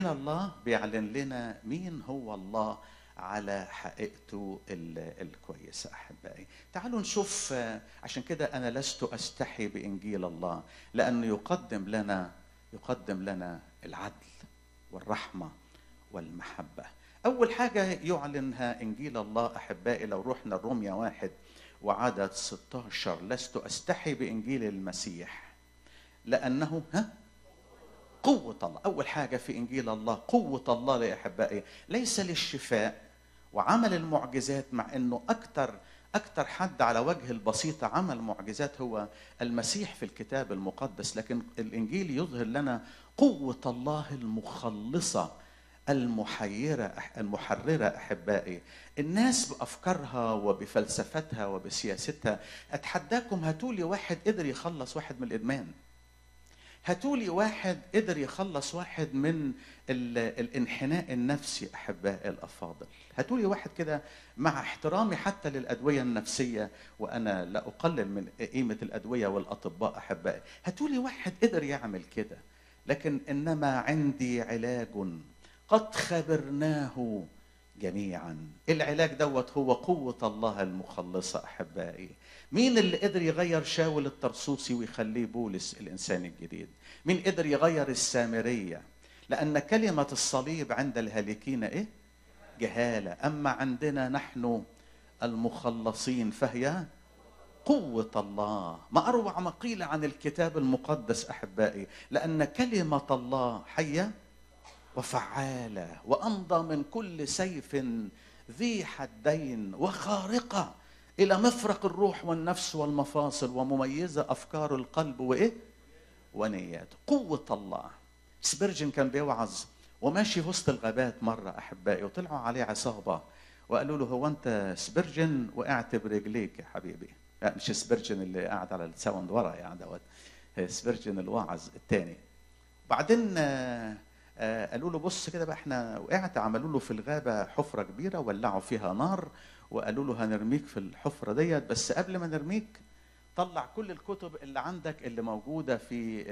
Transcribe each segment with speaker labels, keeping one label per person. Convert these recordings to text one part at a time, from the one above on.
Speaker 1: الله بيعلن لنا مين هو الله على حقيقته الكويسة أحبائي تعالوا نشوف عشان كده أنا لست أستحي بإنجيل الله لأنه يقدم لنا يقدم لنا العدل والرحمة والمحبة أول حاجة يعلنها إنجيل الله أحبائي لو رحنا الرومية واحد وعدد 16 لست أستحي بإنجيل المسيح لأنه ها قوة الله أول حاجة في إنجيل الله قوة الله يا أحبائي ليس للشفاء وعمل المعجزات مع أنه أكثر أكثر حد على وجه البسيطة عمل معجزات هو المسيح في الكتاب المقدس لكن الإنجيل يظهر لنا قوة الله المخلصة المحيرة المحررة أحبائي الناس بأفكارها وبفلسفتها وبسياستها أتحداكم هاتولي واحد قدر يخلص واحد من الإدمان هاتولي واحد قدر يخلص واحد من الانحناء النفسي احبائي الافاضل هاتولي واحد كده مع احترامي حتى للادويه النفسيه وانا لا اقلل من قيمه الادويه والاطباء احبائي هاتولي واحد قدر يعمل كده لكن انما عندي علاج قد خبرناه جميعا العلاج دوت هو قوة الله المخلصة أحبائي مين اللي قدر يغير شاول الطرسوسي ويخليه بولس الإنسان الجديد مين قدر يغير السامرية لأن كلمة الصليب عند الهالكين إيه جهالة أما عندنا نحن المخلصين فهي قوة الله ما أروع ما قيل عن الكتاب المقدس أحبائي لأن كلمة الله حية وفعالة وأمضى من كل سيف ذي حدين وخارقة إلى مفرق الروح والنفس والمفاصل ومميزة أفكار القلب وإيه؟ ونياته قوة الله سبرجن كان بيوعظ وماشي وسط الغابات مرة أحبائي وطلعوا عليه عصابة وقالوا له هو أنت سبرجن وقعت برجليك يا حبيبي لا مش سبرجن اللي قاعد على الساوند ورا يعني دوت سبرجن الواعظ الثاني بعدين قالوا له بص كده بقى احنا وقعت عملوا له في الغابه حفره كبيره ولعوا فيها نار وقالوا له هنرميك في الحفره ديت بس قبل ما نرميك طلع كل الكتب اللي عندك اللي موجوده في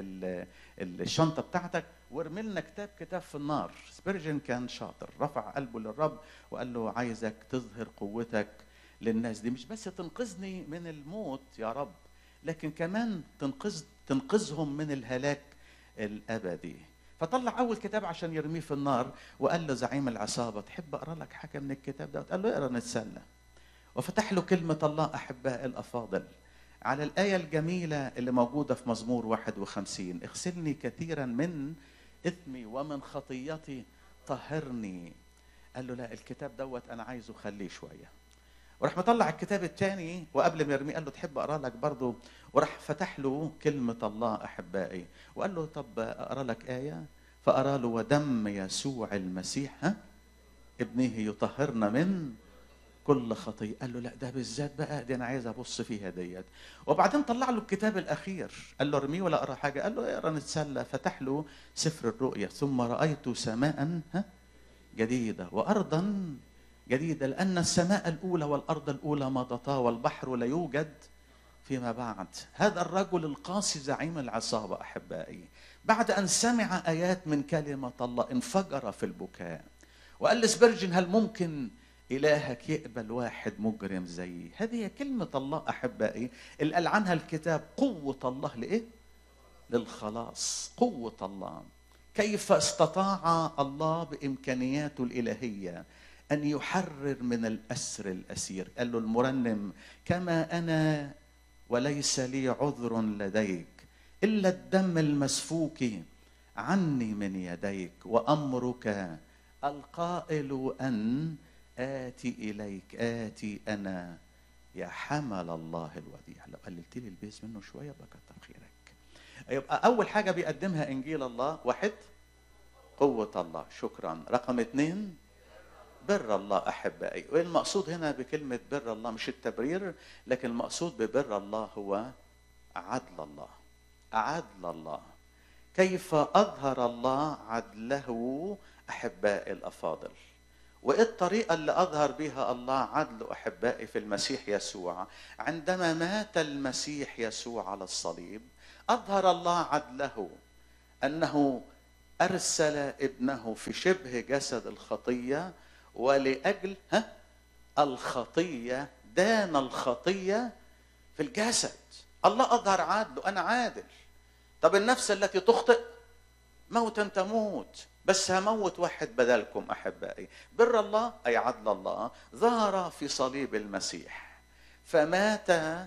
Speaker 1: الشنطه بتاعتك وارمي لنا كتاب كتاب في النار سبيرجن كان شاطر رفع قلبه للرب وقال له عايزك تظهر قوتك للناس دي مش بس تنقذني من الموت يا رب لكن كمان تنقذ تنقذهم من الهلاك الابدي فطلع اول كتاب عشان يرميه في النار وقال له زعيم العصابه تحب اقرا لك حاجه من الكتاب ده قال له اقرا نتسلى وفتح له كلمه الله احبائي الافاضل على الايه الجميله اللي موجوده في مزمور 51 اغسلني كثيرا من اثمي ومن خطيتي طهرني قال له لا الكتاب دوت انا عايزه خليه شويه وراح مطلع الكتاب الثاني وقبل ما يرميه قال له تحب اقرا لك برضه وراح فتح له كلمه الله احبائي وقال له طب اقرا لك ايه فقرا له ودم يسوع المسيح ها ابنه يطهرنا من كل خطيه قال له لا ده بالذات بقى دي انا عايز ابص فيها ديت وبعدين طلع له الكتاب الاخير قال له ارميه ولا اقرا حاجه قال له اقرا نتسلى فتح له سفر الرؤيا ثم رايت سماء ها جديده وارضا جديدة لأن السماء الأولى والأرض الأولى مضتا والبحر لا يوجد فيما بعد هذا الرجل القاسي زعيم العصابة أحبائي بعد أن سمع آيات من كلمة الله انفجر في البكاء وقال لسبرجن هل ممكن إلهك يقبل واحد مجرم زيي هذه كلمة الله أحبائي اللي قال عنها الكتاب قوة الله لإيه؟ للخلاص قوة الله كيف استطاع الله بإمكانياته الإلهية أن يحرر من الأسر الأسير قال له المرنم كما أنا وليس لي عذر لديك إلا الدم المسفوك عني من يديك وأمرك القائل أن آتي إليك آتي أنا يا حمل الله الوديع لو قللت لي البيز منه شوية بقى كتر خيرك يبقى أول حاجة بيقدمها إنجيل الله واحد قوة الله شكرا رقم اثنين بر الله احبائي والمقصود هنا بكلمه بر الله مش التبرير لكن المقصود ببر الله هو عدل الله عدل الله كيف اظهر الله عدله احبائي الافاضل وايه الطريقه اللي اظهر بها الله عدله احبائي في المسيح يسوع عندما مات المسيح يسوع على الصليب اظهر الله عدله انه ارسل ابنه في شبه جسد الخطيه ولاجل ها الخطيه دان الخطيه في الجسد الله اظهر عدله انا عادل طب النفس التي تخطئ موتا تموت بس هموت واحد بدلكم احبائي بر الله اي عدل الله ظهر في صليب المسيح فمات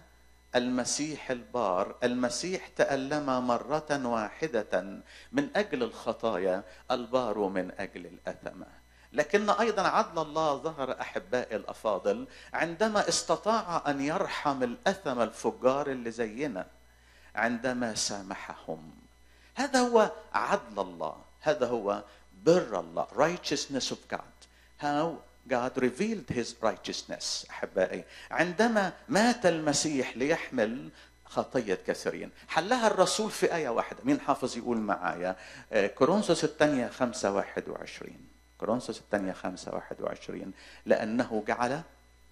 Speaker 1: المسيح البار المسيح تألم مرة واحدة من أجل الخطايا البار من أجل الأثمة لكن أيضا عدل الله ظهر أحبائي الأفاضل عندما استطاع أن يرحم الأثم الفجار اللي زينا عندما سامحهم هذا هو عدل الله هذا هو بر الله righteousness of God how God revealed his righteousness احبائي عندما مات المسيح ليحمل خطية كثيرين حلها الرسول في آية واحدة مين حافظ يقول معايا كورنثوس الثانية خمسة واحد وعشرين كورنثوس الثانية خمسة واحد وعشرين لأنه جعل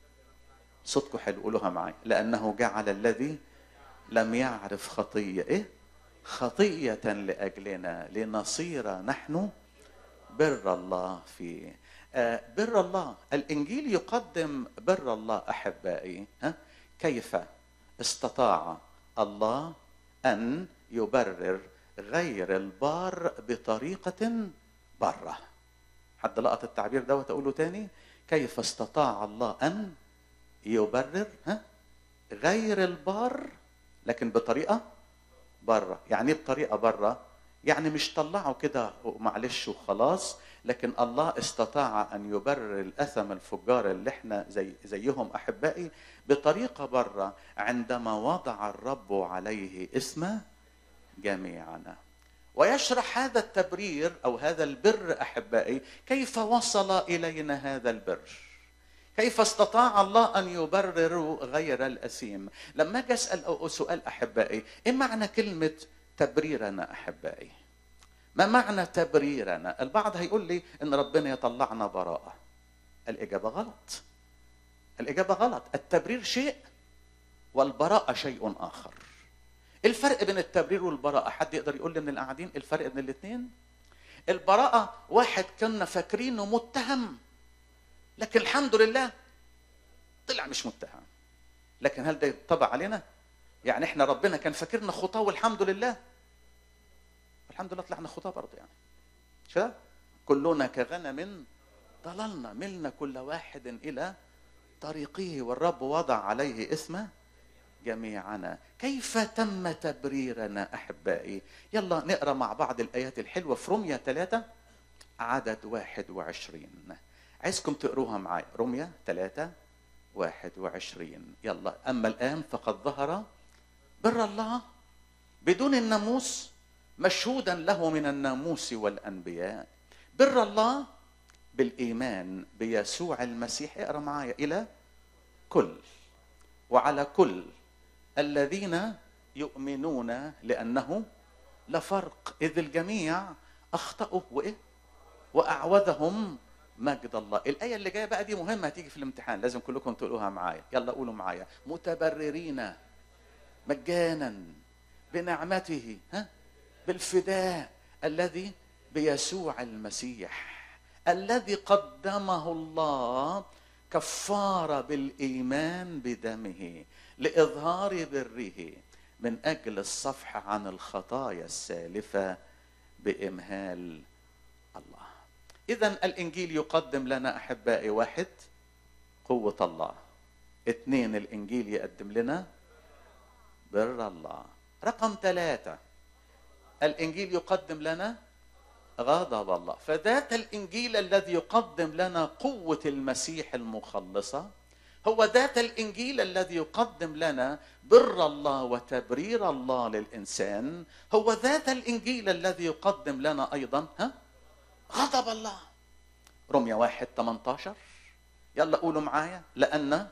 Speaker 1: صدقوا حلو قولوها معي لأنه جعل الذي لم يعرف خطية إيه خطية لأجلنا لنصير نحن بر الله فيه بر الله الانجيل يقدم بر الله احبائي ها كيف استطاع الله ان يبرر غير البار بطريقه بره حد لقط التعبير دوت اقوله تاني كيف استطاع الله ان يبرر ها غير البار لكن بطريقه بره يعني ايه بطريقه بره يعني مش طلعوا كده معلش وخلاص لكن الله استطاع ان يبرر الاثم الفجار اللي احنا زي زيهم احبائي بطريقه بره عندما وضع الرب عليه اسم جميعنا ويشرح هذا التبرير او هذا البر احبائي كيف وصل الينا هذا البر كيف استطاع الله ان يبرر غير الاثيم لما اجي اسال سؤال احبائي ايه معنى كلمه تبريرنا احبائي ما معنى تبريرنا البعض هيقول لي ان ربنا يطلعنا براءه الاجابه غلط الاجابه غلط التبرير شيء والبراءه شيء اخر الفرق بين التبرير والبراءه حد يقدر يقول لي من القاعدين الفرق بين الاثنين البراءه واحد كنا فاكرينه متهم لكن الحمد لله طلع مش متهم لكن هل ده يطبق علينا يعني احنا ربنا كان فاكرنا خطاه والحمد لله الحمد لله طلعنا خطاه برضه يعني شو كلنا كغنم ضللنا ملنا كل واحد الى طريقه والرب وضع عليه اسمه جميعنا كيف تم تبريرنا احبائي يلا نقرا مع بعض الايات الحلوه في رميه ثلاثة عدد واحد وعشرين عايزكم تقروها معي رمية ثلاثة واحد وعشرين يلا أما الآن فقد ظهر بر الله بدون الناموس مشهودا له من الناموس والأنبياء بر الله بالإيمان بيسوع المسيح اقرا معايا إلى كل وعلى كل الذين يؤمنون لأنه لا فرق إذ الجميع أخطأوا وإيه وأعوذهم مجد الله الآية اللي جاية بقى دي مهمة هتيجي في الامتحان لازم كلكم تقولوها معايا يلا قولوا معايا متبررين مجانا بنعمته ها بالفداء الذي بيسوع المسيح الذي قدمه الله كفاره بالايمان بدمه لاظهار بره من اجل الصفح عن الخطايا السالفه بامهال الله اذا الانجيل يقدم لنا احبائي واحد قوه الله اثنين الانجيل يقدم لنا بر الله رقم ثلاثه الانجيل يقدم لنا غضب الله فذات الانجيل الذي يقدم لنا قوه المسيح المخلصه هو ذات الانجيل الذي يقدم لنا بر الله وتبرير الله للانسان هو ذات الانجيل الذي يقدم لنا ايضا ها غضب الله رمية واحد 18 يلا قولوا معايا لأن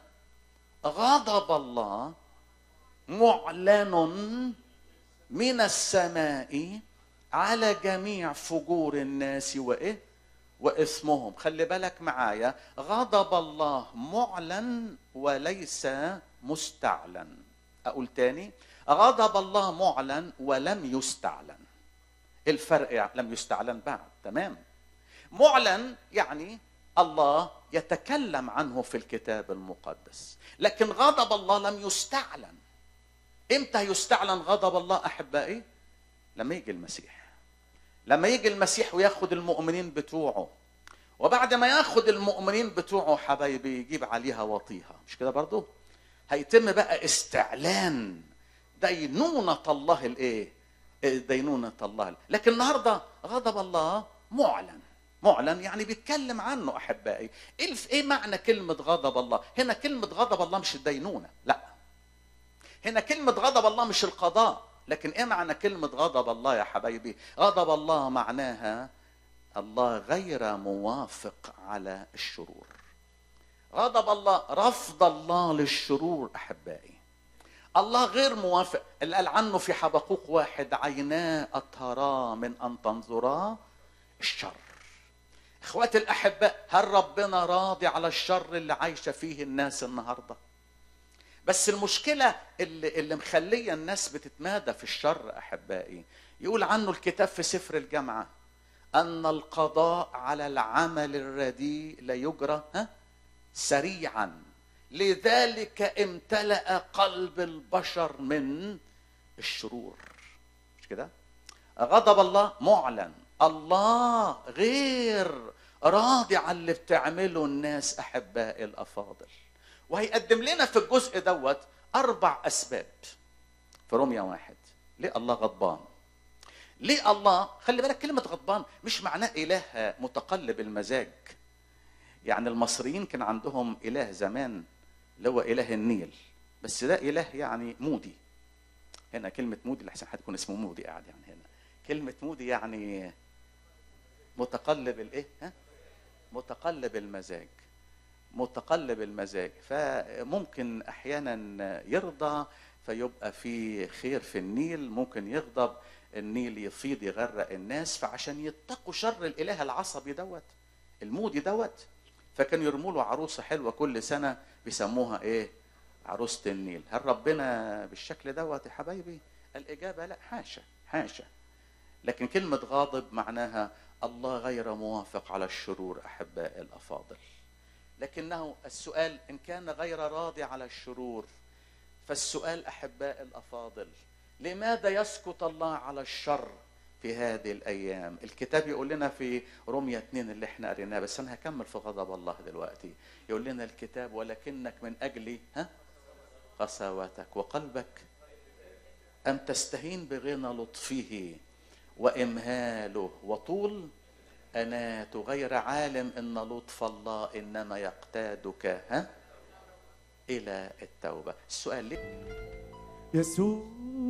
Speaker 1: غضب الله معلن من السماء على جميع فجور الناس وايه واثمهم خلي بالك معايا غضب الله معلن وليس مستعلن اقول تاني غضب الله معلن ولم يستعلن الفرق لم يستعلن بعد تمام معلن يعني الله يتكلم عنه في الكتاب المقدس لكن غضب الله لم يستعلن امتى يستعلن غضب الله احبائي لما يجي المسيح لما يجي المسيح وياخد المؤمنين بتوعه وبعد ما ياخد المؤمنين بتوعه حبايبي يجيب عليها وطيها مش كده برضه هيتم بقى استعلان دينونة الله الايه دينونة الله لكن النهاردة غضب الله معلن معلن يعني بيتكلم عنه احبائي ايه ايه معنى كلمه غضب الله هنا كلمه غضب الله مش الدينونه لا هنا كلمه غضب الله مش القضاء لكن ايه معنى كلمه غضب الله يا حبايبي غضب الله معناها الله غير موافق على الشرور غضب الله رفض الله للشرور احبائي الله غير موافق اللي قال عنه في حبقوق واحد عيناه اطهرا من ان تنظرا الشر اخواتي الاحباء هل ربنا راضي على الشر اللي عايشه فيه الناس النهارده بس المشكله اللي, اللي مخليه الناس بتتمادى في الشر احبائي يقول عنه الكتاب في سفر الجامعه ان القضاء على العمل الرديء لا يجرى ها سريعا لذلك امتلأ قلب البشر من الشرور مش كده غضب الله معلن الله غير راضي على اللي بتعمله الناس احبائي الافاضل وهيقدم لنا في الجزء دوت اربع اسباب في روميا واحد ليه الله غضبان ليه الله خلي بالك كلمه غضبان مش معناه اله متقلب المزاج يعني المصريين كان عندهم اله زمان اللي هو اله النيل بس ده اله يعني مودي هنا كلمه مودي لحسن حد يكون اسمه مودي قاعد يعني هنا كلمه مودي يعني متقلب الايه ها متقلب المزاج متقلب المزاج فممكن احيانا يرضى فيبقى في خير في النيل ممكن يغضب النيل يفيض يغرق الناس فعشان يتقوا شر الاله العصبي دوت المودي دوت فكانوا يرموا له عروسه حلوه كل سنه بيسموها ايه عروسه النيل هل ربنا بالشكل دوت يا حبايبي الاجابه لا حاشا حاشا لكن كلمه غاضب معناها الله غير موافق على الشرور احباء الافاضل لكنه السؤال ان كان غير راضي على الشرور فالسؤال احباء الافاضل لماذا يسكت الله على الشر في هذه الايام الكتاب يقول لنا في رمية اتنين اللي احنا قريناه بس انا هكمل في غضب الله دلوقتي يقول لنا الكتاب ولكنك من اجل ها قساوتك وقلبك ام تستهين بغنى لطفه وامهاله وطول انات غير عالم ان لطف الله انما يقتادك ها الى التوبه السؤال ليه
Speaker 2: يسوع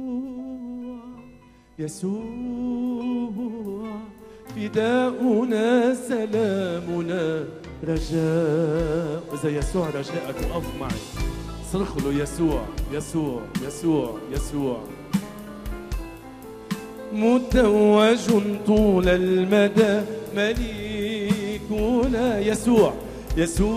Speaker 2: يسوع فداؤنا سلامنا رجاء إذا يسوع رجاءك وقف معي صرخ له يسوع يسوع يسوع يسوع متوج طول المدى مليكنا يسوع يسوع